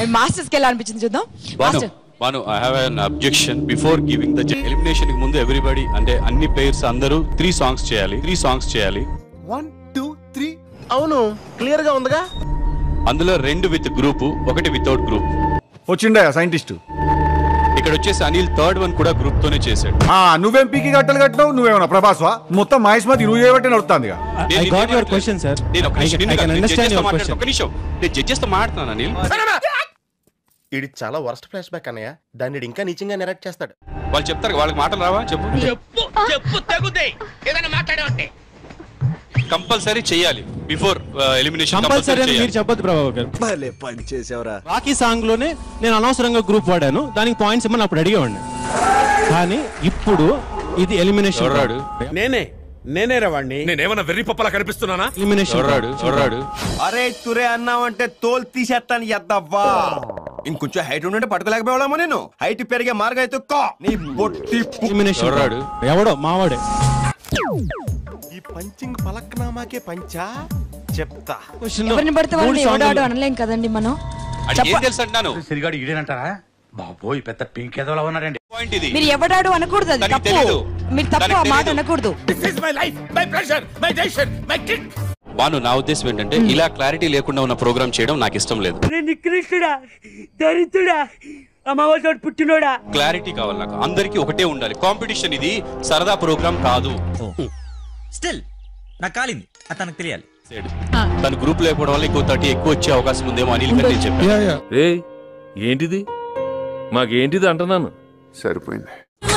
Masters కి ఎలా అనిపించింది చూద్దాం Banu master Banu I have an objection before giving the elimination కి ముందు ఎవ్రీబడి అంటే అన్ని పేర్స్ అందరూ త్రీ సాంగ్స్ చేయాలి త్రీ సాంగ్స్ చేయాలి వన్ టూ త్రీ అవును క్లియర్ గా ఉందిగా అందులో రెండు విత్ గ్రూప్ ఒకటి వితౌట్ గ్రూప్ వచ్చిండా సైంటిస్ట్ ఇక్కడ వచ్చేసి అనిల్ థర్డ్ వన్ కూడా గ్రూప్ తోనే చేశాడు ఆ నువ్వేం పీకి గట్టలు కట్టినావు నువ్వేమన్నా ప్రభాస్వా మొత్తం మహేష్మతి నువ్వు చేయబట్టి నడుస్తుంది నేను- I నేను got your ఏమంటున్నా- question, sir. నేను ఒక I నిమిషం can- నిన్ను I can కాదు, నేను understand judges తో your మాట్లాడుతున్నా. question. ఒక నిమిషం నేను జడ్జెస్ తో మాట్లాడుతున్నాను అనిల్ ఇది చాలా వర్స్ట్ ఫ్లాష్ బ్యాక్ అన్నయ్య దాన్ని ఈడు ఇంకా నీచంగా నెరెక్ట్ చేస్తాడు వాళ్ళు చెప్తారు వాళ్ళకి మాటలు రావా చెప్పు కంపల్సరీ చేయాలి బిఫోర్ ఎలిమినేషన్ కంపల్సరీ అని మీరు చెప్పొద్దు ప్రభాకర్ భలే పని చేసావురా రాకీ సాంగ్ లోనే నేను అనవసరంగా గ్రూప్ వాడాను దానికి పాయింట్స్ ఇమ్మని అప్పుడు అడిగేవాడిని కానీ ఇప్పుడు ఇది ఎలిమినేషన్ ఎవరాడు నేనే నేనే రవాణ్ణి నేనేమన్నా వెర్రి పప్పలా కనిపిస్తున్నానా ఎలిమినేషన్ ఎవరాడు ఎవరాడు అరే తురే అన్నావంటే తోలు తీసేస్తాను ఎద్దవ్వా ఇంకొంచెం హైట్ ఉంటే పట్టుకోలేకపోయామో నేను హైట్ పెరిగే మార్గం అయితే కో నీ బొట్టి పు- ఎలిమినేషన్ ఎవరాడు? ఎవడో మావాడే ఈ పంచింగ్ పలక్నామాకే పంచా చెప్తా Question లో ఎవరిని పడితే మూడు వాళ్ళని సాంగులు. ఎవడాడు అనలేం కదండి మనం అది ఏం తెలుసు అంటున్నాను సిరిగాడు ఇదేనంటారా బాబోయ్ పెద్ద పింక్ ఏదోలా ఉన్నారండి పాయింట్ ఇది మీరు ఎవడాడు అనకూడదు అది తనకి తప్పు తెలీదు. మీరు తప్పు తనకి ఆ మాట తెలీదు. అనకూడదు my life my pressure my tension my kid Banu నా ఉద్దేశం ఏంటంటే ఇలా క్లారిటీ లేకుండా ఉన్న ప్రోగ్రామ్ చేయడం నాకు ఇష్టం లేదు నికృష్టుడా దరిద్రుడా అమ్మవారితో పుట్టినోడా క్లారిటీ కావాలి నాకు అందరికీ ఒకటే ఉండాలి కాంపిటీషన్ ఇది సరదా ప్రోగ్రామ్ కాదు స్టిల్ నాకు కాలింది అది తనకు తెలియాలి తన గ్రూప్ లేకపోవడం వల్ల ఇంకో థర్టీ ఎక్కువ వచ్చే అవకాశం ఉందేమో అనిల్ కంటే చెప్పాను రే ఏంటిది మాకేంటిది అంటున్నాను సరిపోయింది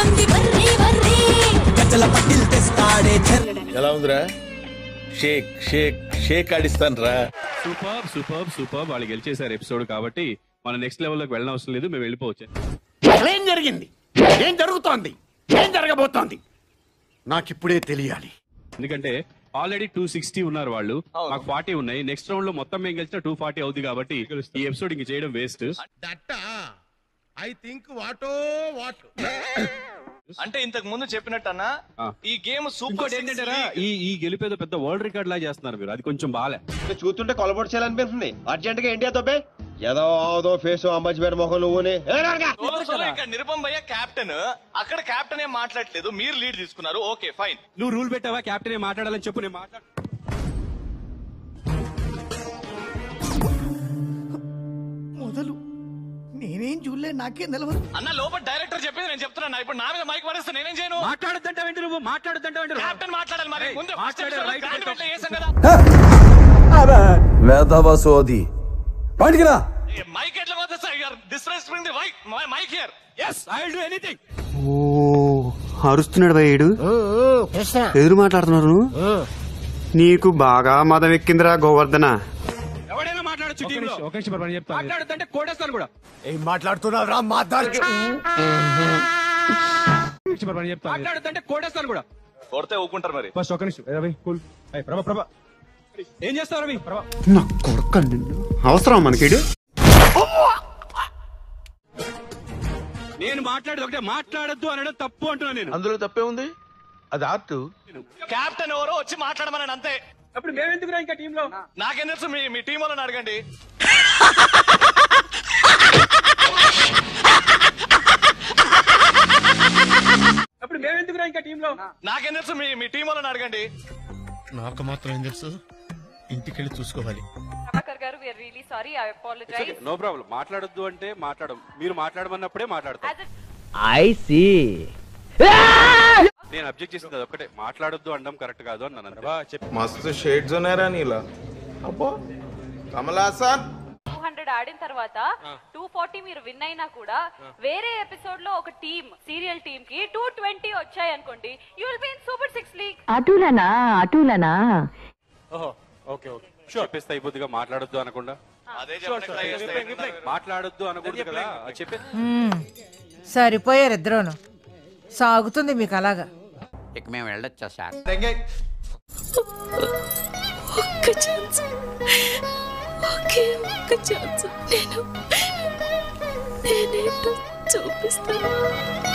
ఎలా ఉందిరా షేక్ షేక్ షేక్ ఆడిస్తాను రా సూపర్ సూపర్ సూపర్ వాళ్ళు గెలిచేశారు ఎపిసోడ్ కాబట్టి మన నెక్స్ట్ లెవెల్లోకి వెళ్ళిన అవసరం లేదు మేము వెళ్ళిపోవచ్చు ఏం జరిగింది ఏం జరుగుతోంది ఏం జరగబోతోంది నాకిప్పుడే తెలియాలి ఎందుకంటే ఆల్రెడీ టూ సిక్స్టీ ఉన్నారు వాళ్ళు మాకు ఫార్టీ ఉన్నాయి నెక్స్ట్ రౌండ్ లో మొత్తం మేము గెలిచిన టూ ఫార్టీ అవుతుంది కాబట్టి ఈ ఎపిసోడ్ ఇంక చేయడం వేస్ట్ ఐ థింక్ వాటో వాట్ అంటే ఇంతకు ముందు చెప్పినట్టన్నా ఈ గేమ్ ఇంకోటి ఏంటంటే ఈ ఈ గెలిపేదో పెద్ద వరల్డ్ రికార్డ్ లా చేస్తున్నారు మీరు అది కొంచెం బాలే చూస్తుంటే కొలబొట్టు చేయాలనిపిస్తుంది అర్జెంట్ గా ఇండియా తోపే ఏదో ఆదో ఫేస్ అంబాజీపేట మొహం నువ్వునే నిరుపం భయ్య కెప్టెన్ అక్కడ కెప్టెన్ ఏం మాట్లాడలేదు మీరు లీడ్ తీసుకున్నారు ఓకే ఫైన్ నువ్వు రూల్ పెట్టావా కెప్టెన్ మాట్లాడాలని చెప్పు నేను మాట్లాడు మొదలు నేనేం చూడలే నాకేం తెలియదు అన్న లోపల డైరెక్టర్ చెప్పింది నేను చెప్తున్నా ఇప్పుడు నా మీద మైక్ పడేస్తే నేనేం చేయను మాట్లాడుతుంటావేంటి నువ్వు మాట్లాడుతుంటావేంటి కెప్టెన్ మాట్లాడాలి మరి ముందు మాట్లాడే right మాట్లాడే చేసాం కదా వేదవసోది బయటికి రా మైక్ ఎట్లా పోతే sir you are disrespecting the mike mike here yes I will do anything ఓ అరుస్తున్నాడు భయ్యుడు ఎదురు మాట్లాడుతున్నారు నీకు బాగా మదం ఎక్కిందిరా గోవర్ధన ఎవడైనా మాట్లాడొచ్చు టీమ్ లో ఒక నిమిషం పని చెప్తాను మాట్లాడుతుంటే కోటేస్తాను కూడా ఏం మాట్లాడుతున్నావు రా మాట్లాడు పని చెప్తాను మాట్లాడుతుంటే కోటేస్తాను కూడా కొడితే ఊకుంటారు మరి ఫస్ట్ ఒక నిమిషం రవి కూల్ ప్రభా ప్రభా ఏం చేస్తావు రవి నా కొడుకు అవసరం మనకి నేను మాట్లాడేది ఒకటే మాట్లాడద్దు అనడం తప్పు అంటున్నా నేను అందులో తప్పే ఉంది అది ఆర్ట్ కెప్టెన్ ఎవరో వచ్చి మాట్లాడమని అంతే అప్పుడు మేమెందుకురా ఇంకా టీమ్ లో నాకేం తెలుసు మీ మీ టీం వాళ్ళని అడగండి అప్పుడు మేమెందుకురా ఇంకా టీమ్ లో నాకేం తెలుసు మీ మీ టీం వాళ్ళని అడగండి నాకు మాత్రం ఏం తెలుసు ఇంటికెళ్ళి చూసుకోవాలి గారు we are really sorry I apologise no problem మాట్లాడొద్దు అంటే మాట్లాడం మీరు మాట్లాడమన్నప్పుడే మాట్లాడతాం ఐ సి నేను అబ్జెక్ట్ చేసింది అది ఒకటే మాట్లాడొద్దు అనడం కరెక్ట్ కాదు అని నన్ను చెప్పి మస్తు షేడ్స్ ఉన్నారా నీలా అబ్బో కమలాసన్ టూ హండ్రెడ్ ఆడిన తర్వాత టూ ఫార్టీ మీరు విన్ అయినా కూడా వేరే ఎపిసోడ్ లో ఒక టీమ్ సీరియల్ టీమ్ కి టూ ట్వంటీ వచ్చాయి అనుకోండి you will be in super six league అటులనా అటులనా ఓహో ఓకే ఓకే చెప్పేస్తే అయిపోద్దిగా మాట్లాడొద్దు అనకుండా అదే చెప్పండి మాట్లాడొద్దు అనకూడదు కదా అది చెప్పే సరిపోయారు ఇద్దరును సాగుతుంది మీకు అలాగా ఇక మేము వెళ్ళొచ్చా సార్ ఒక్క ఛాన్స్ ఒకే ఒక్క ఛాన్స్ నేను నేనేంటో చూపిస్తాను